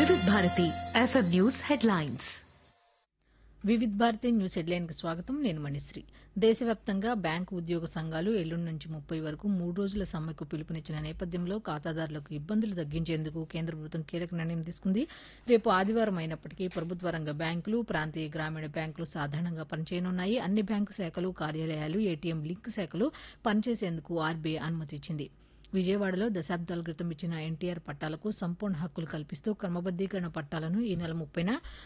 Vividh Bharati FM news headlines Vividh Bharati news హెడ్లైన్కి స్వాగతం నేను మణిశ్రీ దేశవ్యాప్తంగా బ్యాంకు ఉద్యోగ సంఘాలు ఎల్లుండి నుంచి ముప్పై వరకు మూడు రోజుల సమ్మెకు పిలుపునిచ్చిన నేపథ్యంలో ఖాతాదారులకు ఇబ్బందులు తగ్గించేందుకు కేంద్ర ప్రభుత్వం కీలక నిర్ణయం తీసుకుంది రేపు ఆదివారం అయినప్పటికీ ప్రభుత్వ రంగ బ్యాంకులు ప్రాంతీయ గ్రామీణ బ్యాంకులు సాధారణంగా పనిచేయనున్నాయి అన్ని బ్యాంకు శాఖలు కార్యాలయాలు ఏటీఎం లింక్ శాఖలు పనిచేసేందుకు ఆర్బీఐ అనుమతి ఇచ్చింది విజయవాడలో దశాబ్దాల క్రితం ఇచ్చిన ఎన్టీఆర్ పట్టాలకు సంపూర్ణ హక్కులు కల్పిస్తూ క్రమబద్దీకరణ పట్టాలను ఈ నెల ముప్పైన